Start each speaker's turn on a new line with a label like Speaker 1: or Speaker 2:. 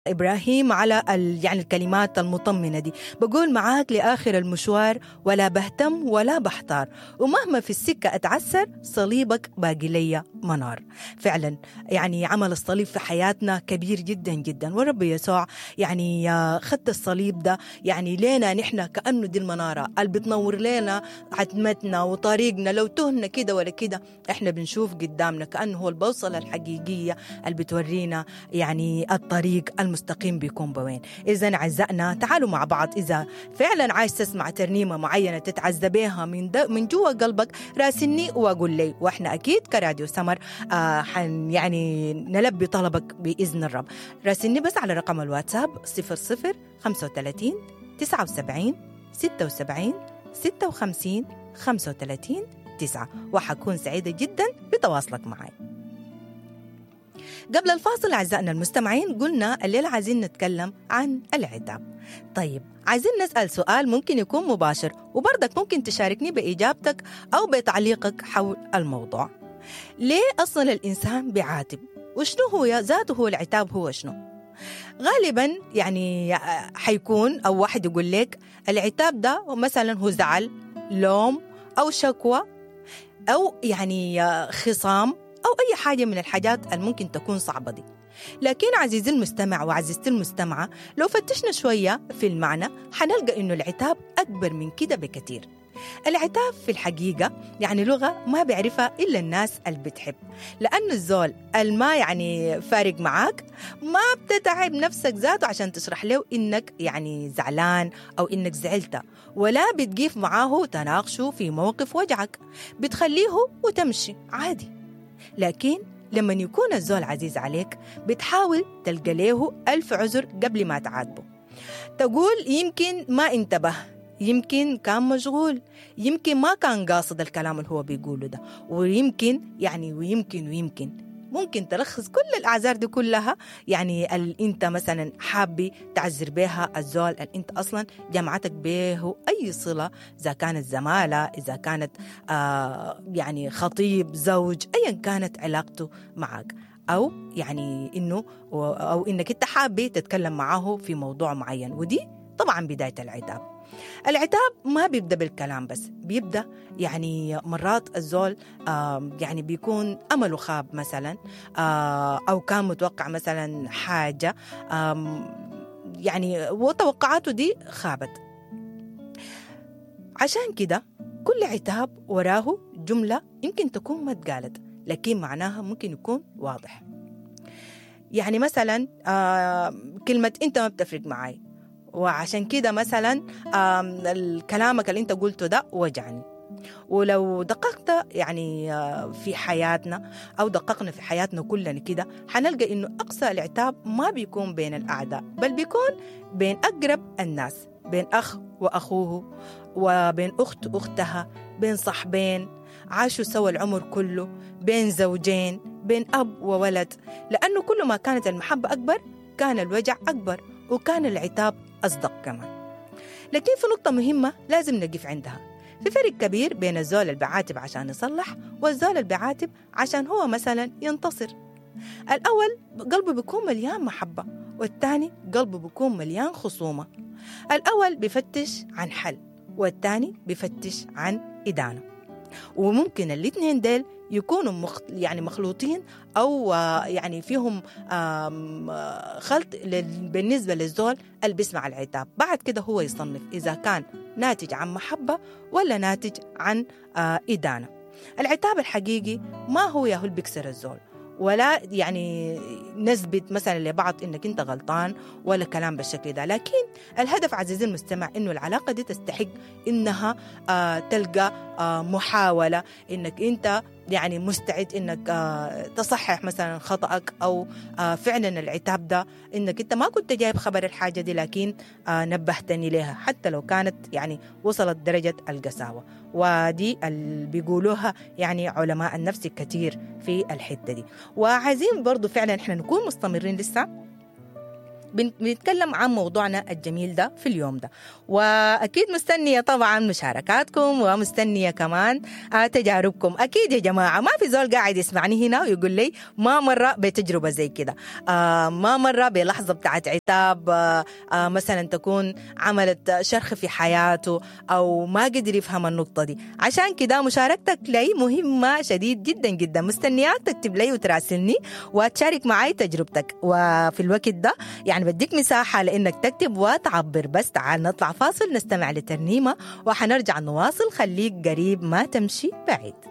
Speaker 1: إبراهيم على ال... يعني الكلمات المطمنة دي بقول معاك لآخر المشوار ولا بهتم ولا بحتار ومهما في السكة أتعسر صليبك باقي لي منار فعلا يعني عمل الصليب في حياتنا كبير جدا جدا ورب يسوع يعني خد الصليب ده يعني لينا نحن كأنه دي المنارة اللي بتنور لنا عتمتنا وطريقنا لو تهنا كده ولا كده احنا بنشوف قدامنا كأنه هو البوصلة الحقيقية اللي بتورينا يعني الطريق المستقيم بيكون بوين إذا أعزائنا تعالوا مع بعض إذا فعلا عايز تسمع ترنيمة معينة تتعزى بها من من جوا قلبك راسلني وأقول لي وإحنا أكيد كراديو سمر آه حن يعني نلبي طلبك بإذن الرب راسلني بس على رقم الواتساب 00 35 79 76 56 35 9 وحكون سعيدة جدا بتواصلك معي قبل الفاصل أعزائنا المستمعين قلنا الليلة عايزين نتكلم عن العتاب طيب عايزين نسأل سؤال ممكن يكون مباشر وبرضك ممكن تشاركني بإجابتك أو بتعليقك حول الموضوع ليه أصلا الإنسان بيعاتب وشنو هو ذاته هو العتاب هو شنو غالبا يعني حيكون أو واحد يقول لك العتاب ده مثلا هو زعل لوم أو شكوى أو يعني خصام أو أي حاجة من الحاجات الممكن تكون صعبة دي لكن عزيزي المستمع وعزيزتي المستمعة لو فتشنا شوية في المعنى حنلقى إنه العتاب أكبر من كده بكثير العتاب في الحقيقة يعني لغة ما بيعرفها إلا الناس اللي بتحب لأنه الزول الما يعني فارق معاك ما بتتعب نفسك ذاته عشان تشرح له إنك يعني زعلان أو إنك زعلت ولا بتقيف معاه تناقشه في موقف وجعك بتخليه وتمشي عادي لكن لما يكون الزول عزيز عليك بتحاول تلقى له ألف عذر قبل ما تعاتبه تقول يمكن ما انتبه يمكن كان مشغول يمكن ما كان قاصد الكلام اللي هو بيقوله ده ويمكن يعني ويمكن ويمكن ممكن تلخص كل الأعذار دي كلها يعني اللي أنت مثلا حابي تعذر بها الزول اللي أنت أصلا جمعتك به أي صلة إذا كانت زمالة إذا كانت آه يعني خطيب زوج أيا كانت علاقته معك أو يعني إنه أو إنك أنت حابي تتكلم معاه في موضوع معين ودي طبعا بداية العتاب العتاب ما بيبدا بالكلام بس بيبدا يعني مرات الزول يعني بيكون امله خاب مثلا او كان متوقع مثلا حاجه يعني وتوقعاته دي خابت عشان كده كل عتاب وراه جمله يمكن تكون ما اتقالت لكن معناها ممكن يكون واضح يعني مثلا كلمه انت ما بتفرق معي وعشان كده مثلا كلامك اللي انت قلته ده وجعني ولو دققت يعني في حياتنا او دققنا في حياتنا كلنا كده حنلقى انه اقصى العتاب ما بيكون بين الاعداء بل بيكون بين اقرب الناس بين اخ واخوه وبين اخت واختها بين صاحبين عاشوا سوا العمر كله بين زوجين بين اب وولد لانه كل ما كانت المحبه اكبر كان الوجع اكبر وكان العتاب أصدق كمان لكن في نقطة مهمة لازم نقف عندها في فرق كبير بين الزول اللي بيعاتب عشان يصلح والزول اللي بيعاتب عشان هو مثلا ينتصر الأول قلبه بيكون مليان محبة والتاني قلبه بيكون مليان خصومة الأول بيفتش عن حل والتاني بيفتش عن إدانة وممكن الاثنين ديل يكونوا مخ... يعني مخلوطين او يعني فيهم خلط بالنسبه للزول اللي بيسمع العتاب بعد كده هو يصنف اذا كان ناتج عن محبه ولا ناتج عن ادانه العتاب الحقيقي ما هو يا هو اللي بيكسر الزول ولا يعني نثبت مثلا لبعض انك انت غلطان ولا كلام بالشكل ده لكن الهدف عزيزي المستمع انه العلاقه دي تستحق انها آه تلقى آه محاوله انك انت يعني مستعد انك آه تصحح مثلا خطأك او آه فعلا العتاب ده انك انت ما كنت جايب خبر الحاجه دي لكن آه نبهتني لها حتى لو كانت يعني وصلت درجه القساوه ودي اللي بيقولوها يعني علماء النفس كثير في الحته دي وعايزين برضو فعلا احنا نكون مستمرين لسه بن- بنتكلم عن موضوعنا الجميل ده في اليوم ده واكيد مستنيه طبعا مشاركاتكم ومستنيه كمان آه، تجاربكم اكيد يا جماعه ما في زول قاعد يسمعني هنا ويقول لي ما مره بتجربه زي كده آه، ما مره بلحظه بتاعت عتاب آه، آه، مثلا تكون عملت شرخ في حياته او ما قدر يفهم النقطه دي عشان كده مشاركتك لي مهمه شديد جدا جدا مستنياك تكتب لي وتراسلني وتشارك معي تجربتك وفي الوقت ده يعني بديك مساحه لانك تكتب وتعبر بس تعال نطلع فاصل نستمع لترنيمه وحنرجع نواصل خليك قريب ما تمشي بعيد